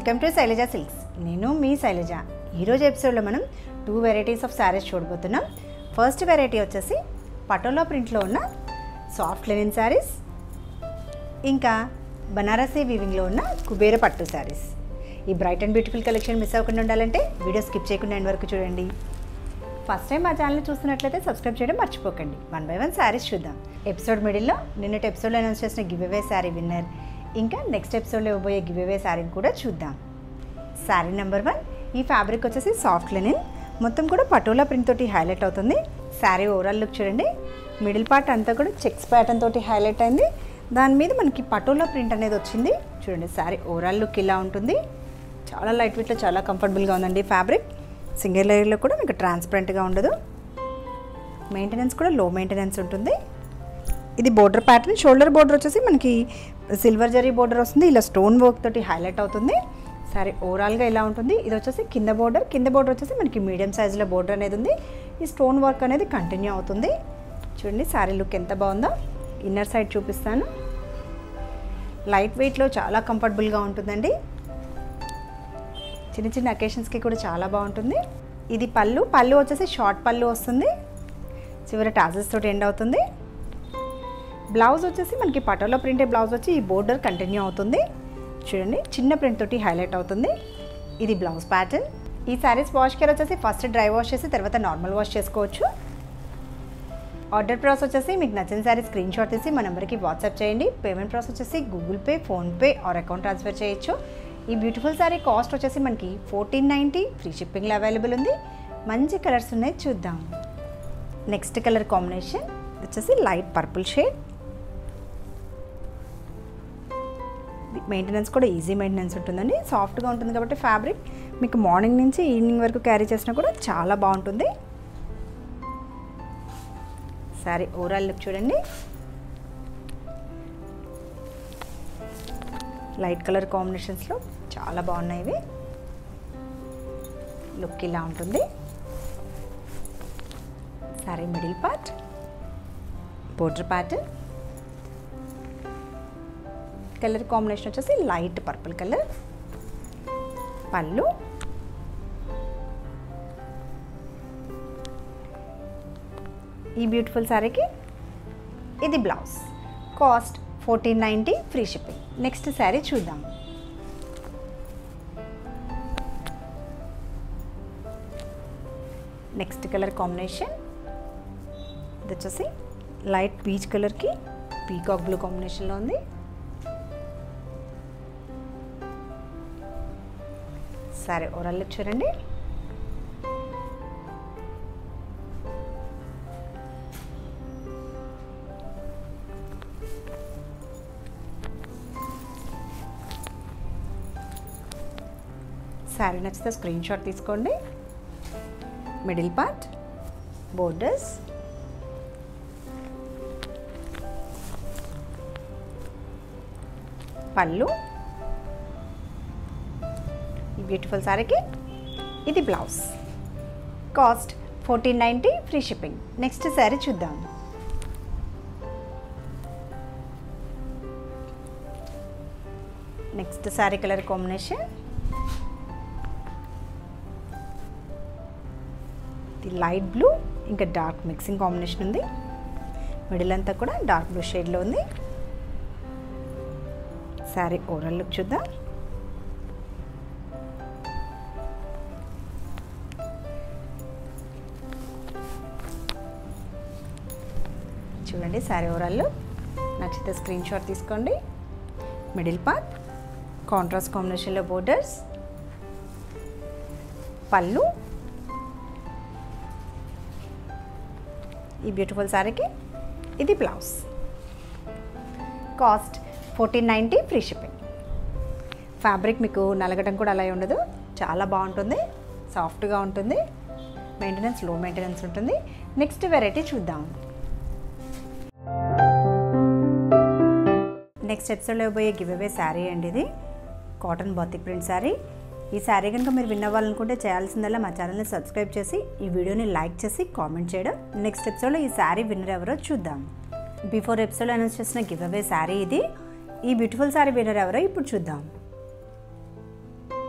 welcome to Shailaja silks నేను మీ శైలజ ఈరోజు ఎపిసోడ్లో మనం టూ వెరైటీస్ ఆఫ్ శారీస్ చూడబోతున్నాం ఫస్ట్ వెరైటీ వచ్చేసి పటోలా ప్రింట్లో ఉన్న సాఫ్ట్ లెనిన్ శారీస్ ఇంకా బనారసీ వీవింగ్లో ఉన్న కుబేర పట్టు శారీస్ ఈ bright and beautiful collection miss అవ్వకుండా ఉండాలంటే వీడియో స్కిప్ చేయకుండా ఎండ్ వరకు చూడండి ఫస్ట్ టైం మా ఛానల్ని చూస్తున్నట్లయితే సబ్స్క్రైబ్ చేయడం మర్చిపోకండి వన్ బై వన్ శారీస్ చూద్దాం ఎపిసోడ్ మిడిల్లో నిన్నటి ఎపిసోడ్లో అనౌన్స్ చేసిన గివ్ అవే శారీ విన్నర్ ఇంకా నెక్స్ట్ ఎపిసోడ్లో ఇవ్వబోయే గివ్ అవే శారీని కూడా చూద్దాం శారీ నెంబర్ వన్ ఈ ఫ్యాబ్రిక్ వచ్చేసి సాఫ్ట్ లెనిన్ మొత్తం కూడా పటోలా ప్రింట్ తోటి హైలైట్ అవుతుంది శారీ ఓవరాల్ లుక్ చూడండి మిడిల్ పార్ట్ అంతా కూడా చెక్స్ ప్యాటర్న్ తోటి హైలైట్ అయింది దాని మీద మనకి పటోలా ప్రింట్ అనేది వచ్చింది చూడండి శారీ ఓవరాల్ లుక్ ఇలా ఉంటుంది చాలా లైట్ వెయిట్లో చాలా కంఫర్టబుల్గా ఉందండి ఫ్యాబ్రిక్ సింగిల్ లేయర్లో కూడా మీకు ట్రాన్స్పరెంట్గా ఉండదు మెయింటెనెన్స్ కూడా లో మెయింటెనెన్స్ ఉంటుంది ఇది బోర్డర్ ప్యాటర్న్ షోల్డర్ బోర్డర్ వచ్చేసి మనకి సిల్వర్ జరీ బోర్డర్ వస్తుంది ఇలా స్టోన్ వర్క్ తోటి హైలైట్ అవుతుంది సరే ఓవరాల్గా ఇలా ఉంటుంది ఇది వచ్చేసి కింద బోర్డర్ కింద బోర్డర్ వచ్చేసి మనకి మీడియం సైజులో బోర్డర్ అనేది ఉంది ఈ స్టోన్ వర్క్ అనేది కంటిన్యూ అవుతుంది చూడండి శారీ లుక్ ఎంత బాగుందో ఇన్నర్ సైడ్ చూపిస్తాను లైట్ వెయిట్లో చాలా కంఫర్టబుల్గా ఉంటుందండి చిన్న చిన్న అకేషన్స్కి కూడా చాలా బాగుంటుంది ఇది పళ్ళు పళ్ళు వచ్చేసి షార్ట్ పళ్ళు వస్తుంది చివరి టాజెస్ తోటి ఎండ్ అవుతుంది బ్లౌజ్ వచ్చేసి మనకి పటోలో ప్రింటే బ్లౌజ్ వచ్చి ఈ బోర్డర్ కంటిన్యూ అవుతుంది చూడండి చిన్న ప్రింట్ తోటి హైలైట్ అవుతుంది ఇది బ్లౌజ్ ప్యాటర్న్ ఈ శారీస్ వాష్ కేర్ వచ్చేసి ఫస్ట్ డ్రై వాష్ చేసి తర్వాత నార్మల్ వాష్ చేసుకోవచ్చు ఆర్డర్ ప్రాసెస్ వచ్చేసి మీకు నచ్చిన శారీ స్క్రీన్ షాట్ తీసి మా నెంబర్కి వాట్సాప్ చేయండి పేమెంట్ ప్రాసెస్ వచ్చేసి Google Pay PhonePe or account transfer చేయొచ్చు ఈ బ్యూటిఫుల్ శారీ కాస్ట్ వచ్చేసి మనకి ఫోర్టీన్ నైంటీ ఫ్రీ షిప్పింగ్లో అవైలబుల్ ఉంది మంచి కలర్స్ ఉన్నాయి చూద్దాం నెక్స్ట్ కలర్ కాంబినేషన్ వచ్చేసి లైట్ పర్పుల్ షేడ్ మెయింటెనెన్స్ కూడా ఈజీ మెయింటెనెన్స్ ఉంటుందండి సాఫ్ట్గా ఉంటుంది కాబట్టి ఫ్యాబ్రిక్ మీకు మార్నింగ్ నుంచి ఈవినింగ్ వరకు క్యారీ చేసినా కూడా చాలా బాగుంటుంది సారీ ఓవరాల్ లుక్ చూడండి లైట్ కలర్ కాంబినేషన్స్లో చాలా బాగున్నాయి ఇవి లుక్ ఇలా ఉంటుంది sari middle part border pattern colour combination వచ్చేసి లైట్ పర్పుల్ కలర్ పళ్ళు ఈ బ్యూటిఫుల్ శారీకి ఇది blouse cost fourteen ninety free shipping next sari చూద్దాం నెక్స్ట్ కలర్ కాంబినేషన్ ఇది వచ్చేసి లైట్ పీచ్ కలర్కి పీకాక్ బ్లూ కాంబినేషన్లో ఉంది సరే ఓరల్ చూడండి శారీ నచ్చితే స్క్రీన్ షాట్ తీసుకోండి మిడిల్ పార్ట్ బోర్డర్స్ పళ్ళు ఈ బ్యూటిఫుల్ శారీకి ఇది blouse cost fourteen ninety free shipping next sari చూద్దాం నెక్స్ట్ శారీ కలర్ కాంబినేషన్ ఇది లైట్ బ్లూ ఇంకా డార్క్ మిక్సింగ్ కాంబినేషన్ ఉంది మిడిల్ అంతా కూడా డార్క్ బ్లూ షేడ్లో ఉంది శారీ ఓవరాల్ లుక్ చూద్దాం చూడండి శారీ ఓవరాల్ నచ్చితే స్క్రీన్ షాట్ తీసుకోండి మిడిల్ పార్ట్ కాంట్రాస్ట్ కాంబినేషన్లో బోర్డర్స్ పళ్ళు ఈ బ్యూటిఫుల్ శారీకి ఇది blouse cost fourteen ninety free shipping fabric మీకు నలగడం కూడా అలా ఉండదు చాలా బాగుంటుంది సాఫ్ట్గా ఉంటుంది మెయింటెనెన్స్ లో మెయింటెనెన్స్ ఉంటుంది నెక్స్ట్ వెరైటీ చూద్దాం నెక్స్ట్ ఎపిసోడ్లో పోయే గివ్ అవే శారీ అండి ఇది కాటన్ బాతిక్ ప్రింట్ శారీ ఈ శారీ కనుక మీరు విన్నవ్వాలనుకుంటే చేయాల్సిందల్లా మా ఛానల్ని సబ్స్క్రైబ్ చేసి ఈ వీడియోని లైక్ చేసి కామెంట్ చేయడం నెక్స్ట్ ఎపిసోడ్లో ఈ శారీ విన్నర్ ఎవరో చూద్దాం బిఫోర్ ఎపిసోడ్ అనౌన్స్ చేసిన గివ్ అవే శారీ ఇది ఈ బ్యూటిఫుల్ శారీ విన్నర్ ఎవరో ఇప్పుడు చూద్దాం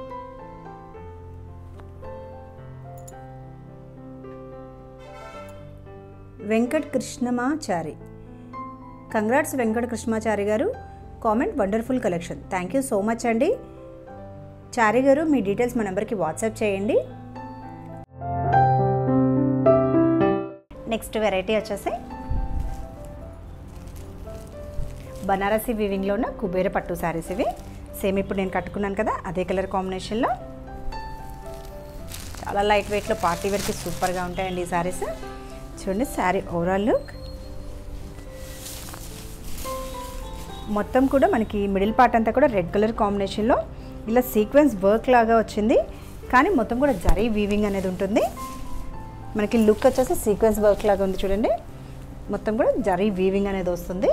Venkat Krishnamachari congrats Venkata Krishnamachari garu comment wonderful collection thank you so much అండి చారి గారు మీ డీటెయిల్స్ మా నెంబర్కి వాట్సాప్ చేయండి నెక్స్ట్ వెరైటీ వచ్చేసి బనారసి వీవింగ్లో ఉన్న కుబేర పట్టు శారీస్ ఇవి సేమ్ ఇప్పుడు నేను కట్టుకున్నాను కదా అదే కలర్ కాంబినేషన్లో చాలా లైట్ వెయిట్లో పార్టీ వేర్కి సూపర్గా ఉంటాయండి ఈ శారీస్ చూడండి శారీ ఓవరాల్ లుక్ మొత్తం కూడా మనకి మిడిల్ పార్ట్ అంతా కూడా రెడ్ కలర్ కాంబినేషన్లో ఇలా సీక్వెన్స్ వర్క్ లాగా వచ్చింది కానీ మొత్తం కూడా జరీ వీవింగ్ అనేది ఉంటుంది మనకి లుక్ వచ్చేసి సీక్వెన్స్ వర్క్ లాగా ఉంది చూడండి మొత్తం కూడా జరీ వీవింగ్ అనేది వస్తుంది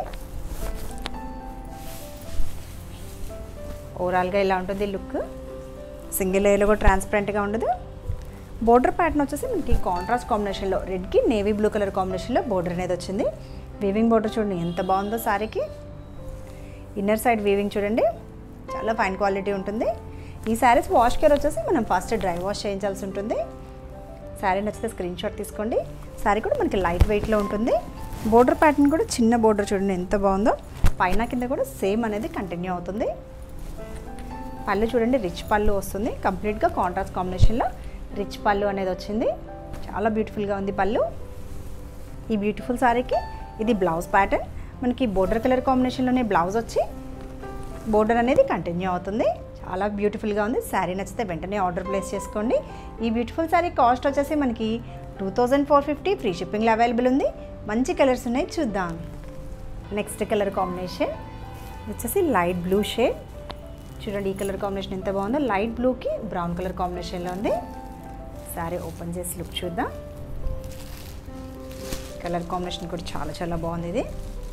ఓవరాల్గా ఇలా ఉంటుంది లుక్ సింగిల్ లేయర్లో కూడా ట్రాన్స్పరెంట్గా ఉండదు బోర్డర్ ప్యాటర్న్ వచ్చేసి మనకి కాంట్రాస్ట్ కాంబినేషన్లో రెడ్కి నేవీ బ్లూ కలర్ కాంబినేషన్లో బోర్డర్ అనేది వచ్చింది వీవింగ్ బోర్డర్ చూడండి ఎంత బాగుందో సారీకి ఇన్నర్ సైడ్ వీవింగ్ చూడండి చాలా ఫైన్ క్వాలిటీ ఉంటుంది ఈ శారీస్ వాష్ కేర్ వచ్చేసి మనం ఫస్ట్ డ్రై వాష్ చేయించాల్సి ఉంటుంది శారీ నచ్చితే స్క్రీన్ షాట్ తీసుకోండి శారీ కూడా మనకి లైట్ వెయిట్లో ఉంటుంది బోర్డర్ ప్యాటర్న్ కూడా చిన్న బోర్డర్ చూడండి ఎంత బాగుందో పైన కింద కూడా సేమ్ అనేది కంటిన్యూ అవుతుంది పళ్ళు చూడండి రిచ్ పళ్ళు వస్తుంది కంప్లీట్గా కాంట్రాస్ట్ కాంబినేషన్లో రిచ్ పళ్ళు అనేది వచ్చింది చాలా బ్యూటిఫుల్గా ఉంది పళ్ళు ఈ బ్యూటిఫుల్ శారీకి ఇది బ్లౌజ్ ప్యాటర్న్ మనకి బోర్డర్ కలర్ కాంబినేషన్లోనే బ్లౌజ్ వచ్చి బోర్డర్ అనేది కంటిన్యూ అవుతుంది చాలా బ్యూటిఫుల్గా ఉంది శారీ నచ్చితే వెంటనే ఆర్డర్ ప్లేస్ చేసుకోండి ఈ బ్యూటిఫుల్ శారీ కాస్ట్ వచ్చేసి మనకి two thousand four fifty free షిప్పింగ్లో అవైలబుల్ ఉంది మంచి కలర్స్ ఉన్నాయి చూద్దాం నెక్స్ట్ కలర్ కాంబినేషన్ వచ్చేసి లైట్ బ్లూ షేడ్ చూడండి ఈ కలర్ కాంబినేషన్ ఎంత బాగుందో లైట్ బ్లూకి బ్రౌన్ కలర్ కాంబినేషన్లో ఉంది శారీ ఓపెన్ చేసి లుక్ చూద్దాం కలర్ కాంబినేషన్ కూడా చాలా చాలా బాగుంది ఇది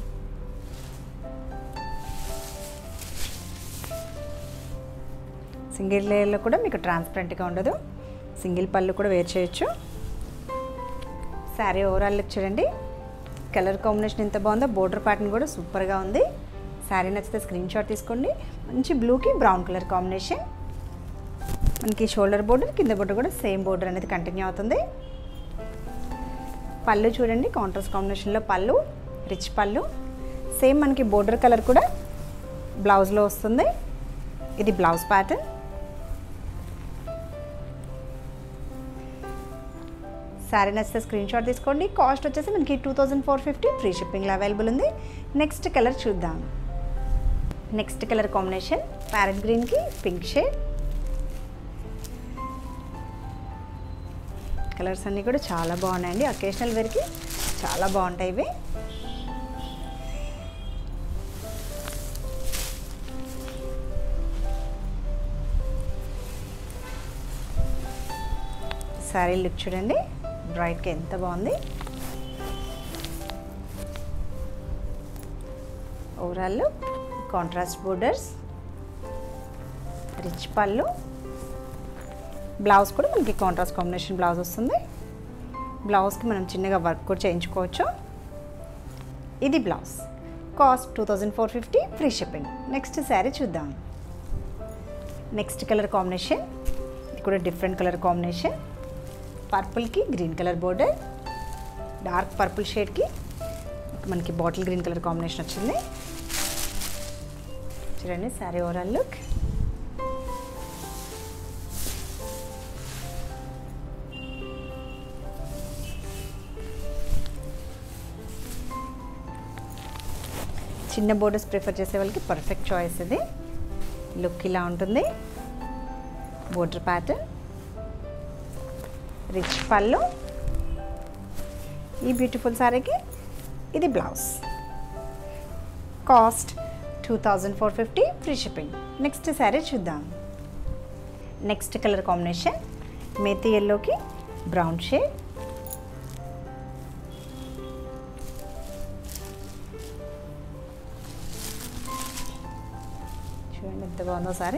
సింగిల్ లేయర్లో కూడా మీకు ట్రాన్స్పరెంట్గా ఉండదు సింగిల్ పళ్ళు కూడా వేర్ చేయొచ్చు శారీ ఓవరాల్ లుక్ చూడండి కలర్ కాంబినేషన్ ఎంత బాగుందో బోర్డర్ ప్యాటర్న్ కూడా సూపర్గా ఉంది శారీ నచ్చితే స్క్రీన్ షాట్ తీసుకోండి మంచి బ్లూకి బ్రౌన్ కలర్ కాంబినేషన్ మనకి షోల్డర్ బోర్డర్ కింద బోర్డర్ కూడా సేమ్ బోర్డర్ అనేది కంటిన్యూ అవుతుంది పళ్ళు చూడండి కాంట్రాస్ట్ కాంబినేషన్లో పళ్ళు రిచ్ పళ్ళు సేమ్ మనకి బోర్డర్ కలర్ కూడా బ్లౌజ్లో వస్తుంది ఇది బ్లౌజ్ ప్యాటర్న్ శారీ నచ్చితే స్క్రీన్ షాట్ తీసుకోండి కాస్ట్ వచ్చేసి మనకి two thousand four fifty free షిప్పింగ్లో అవైలబుల్ ఉంది నెక్స్ట్ కలర్ చూద్దాం నెక్స్ట్ కలర్ కాంబినేషన్ ప్యారెట్ గ్రీన్కి పింక్ షేడ్ కలర్స్ అన్నీ కూడా చాలా బాగున్నాయండి అకేషనల్ వేర్కి చాలా బాగుంటాయి ఇవి శారీ లుక్ చూడండి బ్రైట్గా ఎంత బాగుంది ఓవరాల్ కాంట్రాస్ట్ బోర్డర్స్ రిచ్ పళ్ళు బ్లౌజ్ కూడా మనకి కాంట్రాస్ట్ కాంబినేషన్ బ్లౌజ్ వస్తుంది బ్లౌజ్కి మనం చిన్నగా వర్క్ కూడా చేయించుకోవచ్చు ఇది blouse cost two thousand four fifty free shipping next sari చూద్దాం నెక్స్ట్ కలర్ కాంబినేషన్ ఇది కూడా డిఫరెంట్ కలర్ కాంబినేషన్ పర్పుల్కి green colour border dark purple షేడ్కి మనకి బాటిల్ గ్రీన్ కలర్ కాంబినేషన్ వచ్చింది చూడండి శారీ ఓవరాల్ లుక్ చిన్న బోర్డర్స్ ప్రిఫర్ చేసే వాళ్ళకి పర్ఫెక్ట్ చాయిస్ ఇది లుక్ ఇలా ఉంటుంది బోర్డర్ ప్యాటర్న్ రిచ్ పళ్ళు ఈ బ్యూటిఫుల్ సారీకి ఇది blouse cost two thousand four fifty free shipping next sari చూద్దాం నెక్స్ట్ కలర్ కాంబినేషన్ మేతి ఎల్లోకి బ్రౌన్ షేడ్ చూడండి ఎంత బాగుందో sorry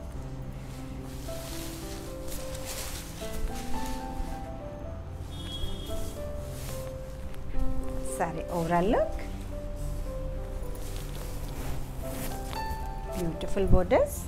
sorry overall look beautiful borders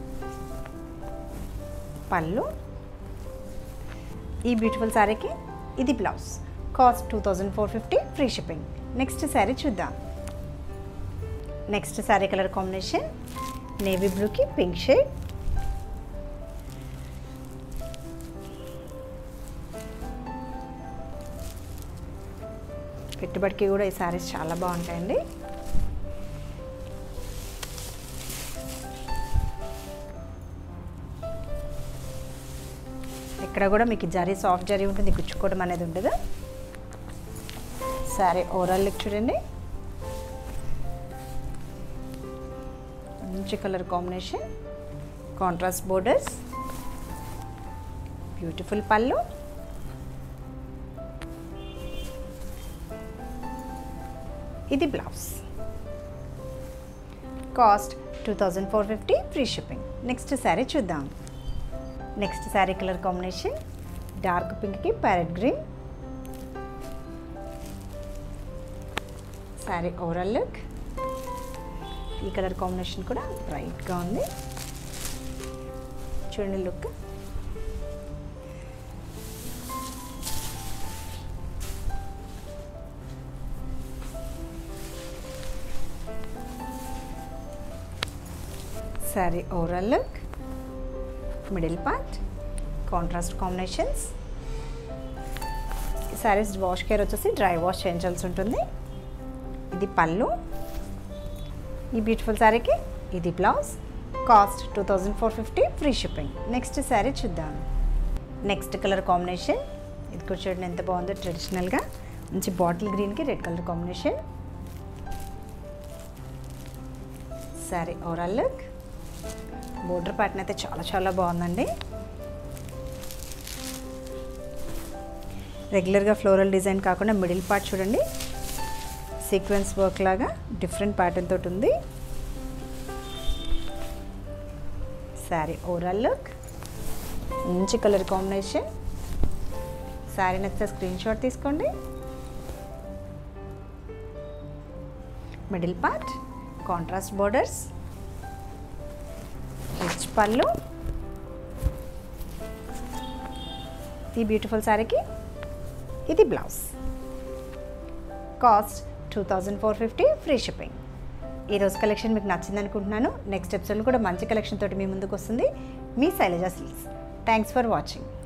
పళ్ళు ఈ బ్యూటిఫుల్ శారీకి ఇది blouse cost two thousand four fifty free shipping next sari చూద్దాం next sari colour combination navy బ్లూకి పింక్ షేడ్ పెట్టుబడికి కూడా ఈ శారీస్ చాలా బాగుంటాయండి ఇక్కడ కూడా మీకు జరీ సాఫ్ట్ జరీ ఉంటుంది గుచ్చుకోవడం అనేది ఉండదు సరే ఓవరాల్ లుక్ చూడండి మంచి colour combination contrast borders beautiful పళ్ళు ఇది blouse cost two thousand four fifty free shipping next sari చూద్దాం next sari colour combination dark పింక్కి parrot green sari overall look ఈ కలర్ కాంబినేషన్ కూడా బ్రైట్గా ఉంది చూడండి look sari overall look middle part contrast combinations ఈ శారీస్ వాష్ కేర్ వచ్చేసి డ్రై వాష్ చేయించాల్సి ఉంటుంది ఇది పళ్ళు ఈ బ్యూటిఫుల్ శారీకి ఇది blouse cost two thousand four fifty free shipping next sari చూద్దాం నెక్స్ట్ కలర్ కాంబినేషన్ ఇది కూడా చూడండి ఎంత బాగుందో ట్రెడిషనల్గా మంచి బాటిల్ గ్రీన్కి red colour combination sari overall look border pattern అయితే చాలా చాలా బాగుందండి రెగ్యులర్గా ఫ్లోరల్ డిజైన్ కాకుండా మిడిల్ పార్ట్ చూడండి సీక్వెన్స్ వర్క్ లాగా డిఫరెంట్ ప్యాటర్న్ తోటి ఉంది శారీ ఓవరాల్ లుక్ మంచి కలర్ కాంబినేషన్ శారీ నచ్చితే స్క్రీన్ షాట్ తీసుకోండి middle part contrast borders rich పళ్ళు ఈ బ్యూటిఫుల్ శారీకి ఇది blouse cost two thousand four fifty free shipping ఈరోజు కలెక్షన్ మీకు నచ్చింది అనుకుంటున్నాను నెక్స్ట్ ఎపిసోడ్ కూడా మంచి కలెక్షన్ తోటి మీ ముందుకు వస్తుంది మీ Shailaja silks thanks for watching